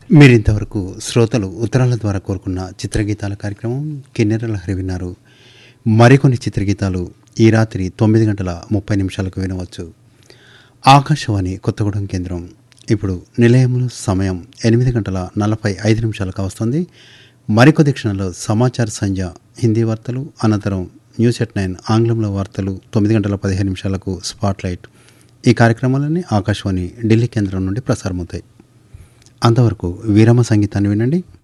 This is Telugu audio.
మీరు ఇంతవరకు శ్రోతలు ఉత్తరాల ద్వారా కోరుకున్న చిత్రగీతాల కార్యక్రమం కిన్నెరల హరి విన్నారు మరికొన్ని చిత్రగీతాలు ఈ రాత్రి తొమ్మిది గంటల ముప్పై నిమిషాలకు వినవచ్చు ఆకాశవాణి కొత్తగూడెం కేంద్రం ఇప్పుడు నిలయంలో సమయం ఎనిమిది గంటల నలభై ఐదు నిమిషాలకు వస్తుంది మరికొద్ది క్షణంలో సమాచార సంధ్య హిందీ వార్తలు అనంతరం న్యూస్ ఎట్ నైన్ ఆంగ్లంలో వార్తలు తొమ్మిది గంటల పదిహేను నిమిషాలకు స్పాట్లైట్ ఈ కార్యక్రమాలన్నీ ఆకాశవాణి ఢిల్లీ కేంద్రం నుండి ప్రసారమవుతాయి అంతవరకు వీరమ సంగీతాన్ని వినండి